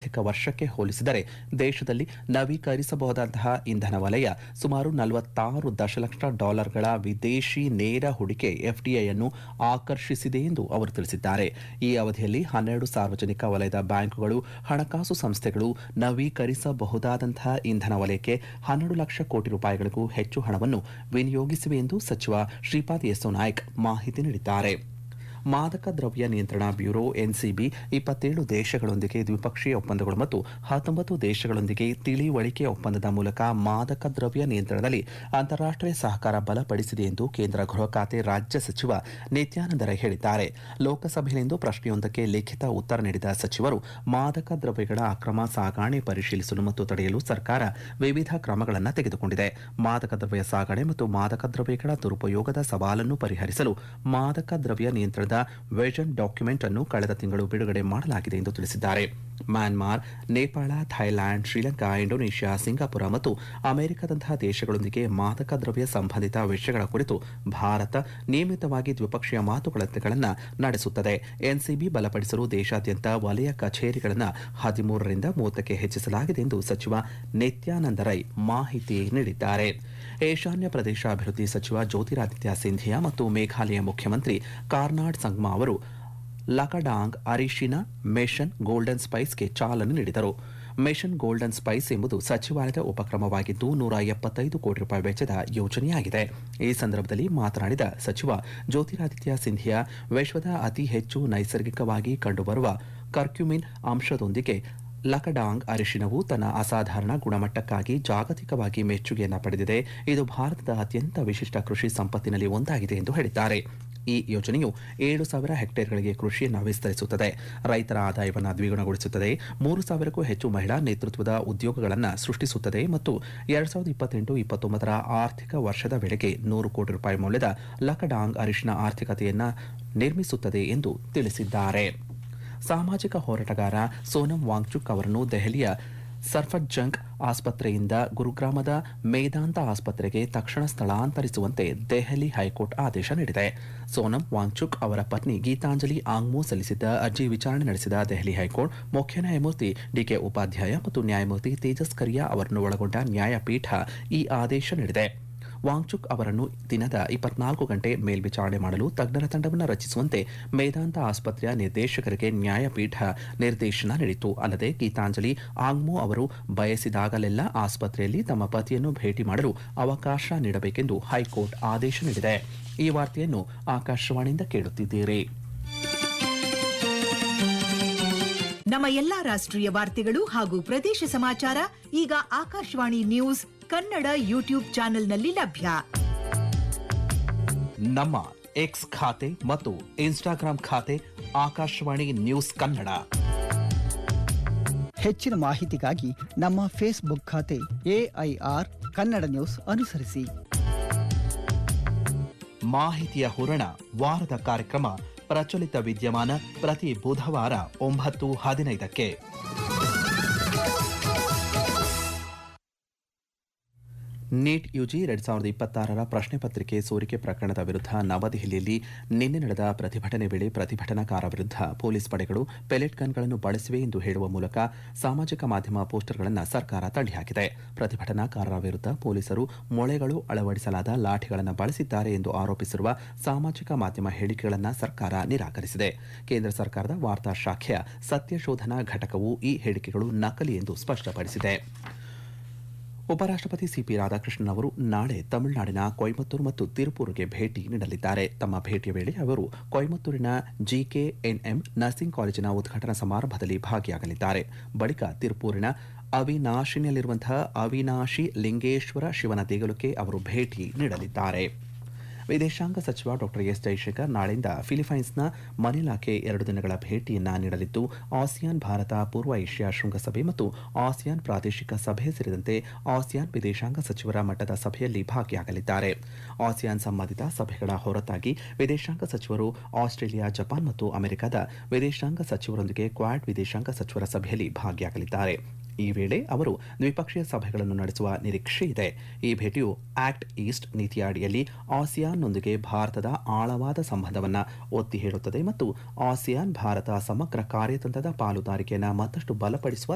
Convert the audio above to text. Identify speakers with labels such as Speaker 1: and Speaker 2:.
Speaker 1: ಆರ್ಥಿಕ ವರ್ಷಕ್ಕೆ ಹೋಲಿಸಿದರೆ ದೇಶದಲ್ಲಿ ನವೀಕರಿಸಬಹುದಾದಂತಹ ಇಂಧನ ವಲಯ ಸುಮಾರು ನಲವತ್ತಾರು ದಶಲಕ್ಷ ಡಾಲರ್ಗಳ ವಿದೇಶಿ ನೇರ ಹೂಡಿಕೆ ಎಫ್ಡಿಐಯನ್ನು ಆಕರ್ಷಿಸಿದೆ ಎಂದು ಅವರು ತಿಳಿಸಿದ್ದಾರೆ ಈ ಅವಧಿಯಲ್ಲಿ ಹನ್ನೆರಡು ಸಾರ್ವಜನಿಕ ವಲಯದ ಬ್ಯಾಂಕುಗಳು ಹಣಕಾಸು ಸಂಸ್ಥೆಗಳು ನವೀಕರಿಸಬಹುದಾದಂತಹ ಇಂಧನ ವಲಯಕ್ಕೆ ಹನ್ನೆರಡು ಲಕ್ಷ ಕೋಟಿ ರೂಪಾಯಿಗಳಿಗೂ ಹೆಚ್ಚು ಹಣವನ್ನು ವಿನಿಯೋಗಿಸಿವೆ ಎಂದು ಸಚಿವ ಶ್ರೀಪಾದ್ ಯೆಸ್ಸೋ ನಾಯ್ಕ್ ಮಾಹಿತಿ ನೀಡಿದ್ದಾರೆ ಮಾದಕ ದ್ರವ್ಯ ನಿಯಂತ್ರಣ ಬ್ಯೂರೋ ಎನ್ಸಿಬಿ ಇಪ್ಪತ್ತೇಳು ದೇಶಗಳೊಂದಿಗೆ ದ್ವಿಪಕ್ಷೀಯ ಒಪ್ಪಂದಗಳು ಮತ್ತು ಹತ್ತೊಂಬತ್ತು ದೇಶಗಳೊಂದಿಗೆ ತಿಳಿವಳಿಕೆ ಒಪ್ಪಂದದ ಮೂಲಕ ಮಾದಕ ದ್ರವ್ಯ ನಿಯಂತ್ರಣದಲ್ಲಿ ಅಂತಾರಾಷ್ಟೀಯ ಸಹಕಾರ ಬಲಪಡಿಸಿದೆ ಎಂದು ಕೇಂದ್ರ ಗೃಹ ಖಾತೆ ರಾಜ್ಯ ಸಚಿವ ನಿತ್ಯಾನಂದ ರೈ ಹೇಳಿದ್ದಾರೆ ಲೋಕಸಭೆಯಲ್ಲಿಂದು ಪ್ರಶ್ನೆಯೊಂದಕ್ಕೆ ಲಿಖಿತ ಉತ್ತರ ನೀಡಿದ ಸಚಿವರು ಮಾದಕ ದ್ರವ್ಯಗಳ ಅಕ್ರಮ ಸಾಗಾಣೆ ಪರಿಶೀಲಿಸಲು ಮತ್ತು ತಡೆಯಲು ಸರ್ಕಾರ ವಿವಿಧ ಕ್ರಮಗಳನ್ನು ತೆಗೆದುಕೊಂಡಿದೆ ಮಾದಕ ದ್ರವ್ಯ ಸಾಗಣೆ ಮತ್ತು ಮಾದಕ ದ್ರವ್ಯಗಳ ದುರುಪಯೋಗದ ಸವಾಲನ್ನು ಪರಿಹರಿಸಲು ಮಾದಕ ದ್ರವ್ಯ ನಿಯಂತ್ರಣದ ವಿಷನ್ ಡಾಕ್ಯುಮೆಂಟ್ ಅನ್ನು ಕಳೆದ ತಿಂಗಳು ಬಿಡುಗಡೆ ಮಾಡಲಾಗಿದೆ ಎಂದು ತಿಳಿಸಿದ್ದಾರೆ Myanmar Nepal Thailand Sri Lanka Indonesia Singapore ಮತ್ತು ಅಮೆರಿಕದಂತಹ ದೇಶಗಳೊಂದಿಗೆ ಮಾದಕ ದ್ರವ್ಯ ಸಂಬಂಧಿತ ವಿಷಯಗಳ ಕುರಿತು ಭಾರತ ನಿಯಮಿತವಾಗಿ ದ್ವಿಪಕ್ಷೀಯ ಮಾತುಕತೆಗಳನ್ನು ನಡೆಸುತ್ತದೆ ಎನ್ಸಿಬಿ ಬಲಪಡಿಸಲು ದೇಶಾದ್ಯಂತ ವಲಯ ಕಚೇರಿಗಳನ್ನು ಹದಿಮೂರರಿಂದ ಮೂವತ್ತಕ್ಕೆ ಹೆಚ್ಚಿಸಲಾಗಿದೆ ಎಂದು ಸಚಿವ ನಿತ್ಯಾನಂದ ರೈ ಮಾಹಿತಿ ನೀಡಿದ್ದಾರೆ ಈಶಾನ್ಯ ಪ್ರದೇಶ ಅಭಿವೃದ್ಧಿ ಸಚಿವ ಜ್ಯೋತಿರಾದಿತ್ಯ ಸಿಂಧಿಯಾ ಮತ್ತು ಮೇಘಾಲಯ ಮುಖ್ಯಮಂತ್ರಿ ಕಾರ್ನಾಡ್ ಸಂಗ್ಮಾ ಅವರು ಲಕಡಾಂಗ್ ಅರಿಶಿನ ಮೆಷನ್ ಗೋಲ್ಡನ್ ಸ್ಪೈಸ್ಗೆ ಚಾಲನೆ ನೀಡಿದರು ಮೆಷನ್ ಗೋಲ್ಡನ್ ಸ್ಪೈಸ್ ಎಂಬುದು ಸಚಿವಾಲಯದ ಉಪಕ್ರಮವಾಗಿದ್ದು ನೂರ ಎಪ್ಪತ್ತೈದು ಕೋಟಿ ರೂಪಾಯಿ ವೆಚ್ಚದ ಯೋಜನೆಯಾಗಿದೆ ಈ ಸಂದರ್ಭದಲ್ಲಿ ಮಾತನಾಡಿದ ಸಚಿವ ಜ್ಯೋತಿರಾದಿತ್ಯ ಸಿಂಧಿಯಾ ವಿಶ್ವದ ಅತಿ ಹೆಚ್ಚು ನೈಸರ್ಗಿಕವಾಗಿ ಕಂಡುಬರುವ ಕರ್ಕ್ಯುಮಿನ್ ಅಂಶದೊಂದಿಗೆ ಲಕಡಾಂಗ್ ಅರಿಶಿನವು ತನ್ನ ಅಸಾಧಾರಣ ಗುಣಮಟ್ಟಕ್ಕಾಗಿ ಜಾಗತಿಕವಾಗಿ ಮೆಚ್ಚುಗೆಯನ್ನು ಪಡೆದಿದೆ ಇದು ಭಾರತದ ಅತ್ಯಂತ ವಿಶಿಷ್ಟ ಕೃಷಿ ಸಂಪತ್ತಿನಲ್ಲಿ ಒಂದಾಗಿದೆ ಎಂದು ಹೇಳಿದ್ದಾರೆ ಈ ಯೋಜನೆಯು ಏಳು ಸಾವಿರ ಹೆಕ್ಟೇರ್ಗಳಿಗೆ ಕೃಷಿಯನ್ನು ವಿಸ್ತರಿಸುತ್ತದೆ ರೈತರ ಆದಾಯವನ್ನು ದ್ವಿಗುಣಗೊಳಿಸುತ್ತದೆ ಮೂರು ಸಾವಿರಕ್ಕೂ ಹೆಚ್ಚು ಮಹಿಳಾ ನೇತೃತ್ವದ ಉದ್ಯೋಗಗಳನ್ನು ಸೃಷ್ಟಿಸುತ್ತದೆ ಮತ್ತು ಎರಡ್ ಸಾವಿರದ ಇಪ್ಪತ್ತೆಂಟು ಇಪ್ಪತ್ತೊಂಬತ್ತರ ಆರ್ಥಿಕ ವರ್ಷದ ವೇಳೆಗೆ ನೂರು ಕೋಟಿ ರೂಪಾಯಿ ಮೌಲ್ಯದ ಲಕಡಾಂಗ್ ಅರಿಶಿನ ಆರ್ಥಿಕತೆಯನ್ನು ನಿರ್ಮಿಸುತ್ತದೆ ಎಂದು ತಿಳಿಸಿದ್ದಾರೆ ಸಾಮಾಜಿಕ ಹೋರಾಟಗಾರ ಸೋನಂ ವಾಂಗ್ಚುಕ್ ಅವರನ್ನು ದೆಹಲಿಯ ಸರ್ಫರ್ಜಂಗ್ ಆಸ್ಪತ್ರೆಯಿಂದ ಗುರುಗ್ರಾಮದ ಮೇದಾಂತ ಆಸ್ಪತ್ರೆಗೆ ತಕ್ಷಣ ಸ್ಥಳಾಂತರಿಸುವಂತೆ ದೆಹಲಿ ಹೈಕೋರ್ಟ್ ಆದೇಶ ನೀಡಿದೆ ಸೋನಂ ವಾಂಗ್ಚುಕ್ ಅವರ ಪತ್ನಿ ಗೀತಾಂಜಲಿ ಆಂಗ್ಮೋ ಸಲ್ಲಿಸಿದ್ದ ಅರ್ಜಿ ವಿಚಾರಣೆ ನಡೆಸಿದ ದೆಹಲಿ ಹೈಕೋರ್ಟ್ ಮುಖ್ಯ ನ್ಯಾಯಮೂರ್ತಿ ಡಿಕೆ ಉಪಾಧ್ಯಾಯ ಮತ್ತು ನ್ಯಾಯಮೂರ್ತಿ ತೇಜಸ್ ಕರಿಯಾ ಅವರನ್ನು ಒಳಗೊಂಡ ನ್ಯಾಯಪೀಠ ಈ ಆದೇಶ ನೀಡಿದೆ ವಾಂಗ್ಚುಕ್ ಅವರನ್ನು ದಿನದ ಇಪ್ಪತ್ನಾಲ್ಕು ಗಂಟೆ ಮೇಲ್ವಿಚಾರಣೆ ಮಾಡಲು ತಜ್ಞರ ತಂಡವನ್ನು ರಚಿಸುವಂತೆ ಮೇದಾಂತ ಆಸ್ಪತ್ರೆಯ ನಿರ್ದೇಶಕರಿಗೆ ನ್ಯಾಯಪೀಠ ನಿರ್ದೇಶನ ನೀಡಿತು ಅಲ್ಲದೆ ಗೀತಾಂಜಲಿ ಆಂಗ್ಮೋ ಅವರು ಬಯಸಿದಾಗಲೆಲ್ಲ ಆಸ್ಪತ್ರೆಯಲ್ಲಿ ತಮ್ಮ ಪತಿಯನ್ನು ಭೇಟಿ ಮಾಡಲು ಅವಕಾಶ ನೀಡಬೇಕೆಂದು ಹೈಕೋರ್ಟ್ ಆದೇಶ ನೀಡಿದೆ ಈ ವಾರ್ತೆಯನ್ನು ಆಕಾಶವಾಣಿಯಿಂದ ಕೇಳುತ್ತಿದ್ದೀರಿ
Speaker 2: ನಮ್ಮ ಎಲ್ಲಾ ರಾಷ್ಟ್ರೀಯ ವಾರ್ತೆಗಳು ಹಾಗೂ ಪ್ರದೇಶ ಸಮಾಚಾರ ಈಗ ಆಕಾಶವಾಣಿ ನ್ಯೂಸ್ ಕನ್ನಡ ಯೂಟ್ಯೂಬ್ ಚಾನೆಲ್ನಲ್ಲಿ ಲಭ್ಯ
Speaker 1: ನಮ್ಮ ಎಕ್ಸ್ ಖಾತೆ ಮತ್ತು ಇನ್ಸ್ಟಾಗ್ರಾಂ ಖಾತೆ ಆಕಾಶವಾಣಿ ನ್ಯೂಸ್ ಕನ್ನಡ
Speaker 3: ಹೆಚ್ಚಿನ ಮಾಹಿತಿಗಾಗಿ ನಮ್ಮ ಫೇಸ್ಬುಕ್ ಖಾತೆ ಎಐಆರ್ ಕನ್ನಡ ನ್ಯೂಸ್ ಅನುಸರಿಸಿ
Speaker 1: ಮಾಹಿತಿಯ ಹೂರಣ ವಾರದ ಕಾರ್ಯಕ್ರಮ ಪ್ರಚಲಿತ ವಿದ್ಯಮಾನ ಪ್ರತಿ ಬುಧವಾರ ಒಂಬತ್ತು ಹದಿನೈದಕ್ಕೆ ನೀಟ್ ಯುಜಿ ಎರಡ್ ಸಾವಿರದ ಇಪ್ಪತ್ತಾರರ ಪ್ರಶ್ನೆ ಪತ್ರಿಕೆ ಸೋರಿಕೆ ಪ್ರಕರಣದ ವಿರುದ್ಧ ನವದೆಹಲಿಯಲ್ಲಿ ನಿನ್ನೆ ನಡೆದ ಪ್ರತಿಭಟನೆ ವೇಳೆ ಪ್ರತಿಭಟನಾಕಾರ ವಿರುದ್ಧ ಪೊಲೀಸ್ ಪಡೆಗಳು ಪೆಲೆಟ್ ಗನ್ಗಳನ್ನು ಬಳಸಿವೆ ಎಂದು ಹೇಳುವ ಮೂಲಕ ಸಾಮಾಜಿಕ ಮಾಧ್ಯಮ ಪೋಸ್ಟರ್ಗಳನ್ನು ಸರ್ಕಾರ ತಳ್ಳಿಹಾಕಿದೆ ಪ್ರತಿಭಟನಾಕಾರರ ವಿರುದ್ಧ ಪೊಲೀಸರು ಮೊಳೆಗಳು ಅಳವಡಿಸಲಾದ ಲಾಠಿಗಳನ್ನು ಬಳಸಿದ್ದಾರೆ ಎಂದು ಆರೋಪಿಸಿರುವ ಸಾಮಾಜಿಕ ಮಾಧ್ಯಮ ಹೇಳಿಕೆಗಳನ್ನು ಸರ್ಕಾರ ನಿರಾಕರಿಸಿದೆ ಕೇಂದ್ರ ಸರ್ಕಾರದ ವಾರ್ತಾ ಶಾಖೆಯ ಸತ್ಯಶೋಧನಾ ಘಟಕವು ಈ ಹೇಳಿಕೆಗಳು ನಕಲಿ ಎಂದು ಸ್ಪಷ್ಟಪಡಿಸಿದೆ ಉಪರಾಷ್ಟಪತಿ ಸಿಪಿ ರಾಧಾಕೃಷ್ಣನ್ ಅವರು ನಾಳೆ ತಮಿಳುನಾಡಿನ ಕೊಯಮತ್ತೂರು ಮತ್ತು ತಿರುಪೂರ್ಗೆ ಭೇಟಿ ನೀಡಲಿದ್ದಾರೆ ತಮ್ಮ ಭೇಟಿಯ ವೇಳೆ ಅವರು ಕೊಯಮತ್ತೂರಿನ ಜಿಕೆಎನ್ಎಂ ನರ್ಸಿಂಗ್ ಕಾಲೇಜಿನ ಉದ್ಘಾಟನಾ ಸಮಾರಂಭದಲ್ಲಿ ಭಾಗಿಯಾಗಲಿದ್ದಾರೆ ಬಳಿಕ ತಿರುಪೂರಿನ ಅವಿನಾಶಿನಲ್ಲಿರುವಂತಹ ಅವಿನಾಶಿ ಲಿಂಗೇಶ್ವರ ಶಿವನ ದೇಗುಲಕ್ಕೆ ಅವರು ಭೇಟಿ ನೀಡಲಿದ್ದಾರೆ ವಿದೇಶಾಂಗ ಸಚಿವ ಡಾಕ್ಟರ್ ಎಸ್ ಜೈಶಂಕರ್ ನಾಳೆಯಿಂದ ಫಿಲಿಪೈನ್ಸ್ನ ಮನಿಲಾಕ್ಕೆ ಎರಡು ದಿನಗಳ ಭೇಟಿಯನ್ನ ನೀಡಲಿದ್ದು ಆಸಿಯಾನ್ ಭಾರತ ಪೂರ್ವ ಏಷ್ಯಾ ಶೃಂಗಸಭೆ ಮತ್ತು ಆಸಿಯಾನ್ ಪ್ರಾದೇಶಿಕ ಸಭೆ ಸೇರಿದಂತೆ ಆಸಿಯಾನ್ ವಿದೇಶಾಂಗ ಸಚಿವರ ಮಟ್ಟದ ಸಭೆಯಲ್ಲಿ ಭಾಗಿಯಾಗಲಿದ್ದಾರೆ ಆಸಿಯಾನ್ ಸಂಬಂಧಿತ ಸಭೆಗಳ ಹೊರತಾಗಿ ವಿದೇಶಾಂಗ ಸಚಿವರು ಆಸ್ಟ್ರೇಲಿಯಾ ಜಪಾನ್ ಮತ್ತು ಅಮೆರಿಕದ ವಿದೇಶಾಂಗ ಸಚಿವರೊಂದಿಗೆ ಕ್ವಾಡ್ ವಿದೇಶಾಂಗ ಸಚಿವರ ಸಭೆಯಲ್ಲಿ ಭಾಗಿಯಾಗಲಿದ್ದಾರೆ ಈ ವೇಳೆ ಅವರು ದ್ವಿಪಕ್ಷೀಯ ಸಭೆಗಳನ್ನು ನಡೆಸುವ ನಿರೀಕ್ಷೆ ಇದೆ ಈ ಭೇಟಿಯು ಆಕ್ಟ್ ಈಸ್ಟ್ ನೀತಿಯ ಅಡಿಯಲ್ಲಿ ಆಸಿಯಾನ್ನೊಂದಿಗೆ ಭಾರತದ ಆಳವಾದ ಸಂಬಂಧವನ್ನು ಒತ್ತಿ ಹೇಳುತ್ತದೆ ಮತ್ತು ಆಸಿಯಾನ್ ಭಾರತ ಸಮಗ್ರ ಕಾರ್ಯತಂತ್ರದ ಪಾಲುದಾರಿಕೆಯನ್ನು ಮತ್ತಷ್ಟು ಬಲಪಡಿಸುವ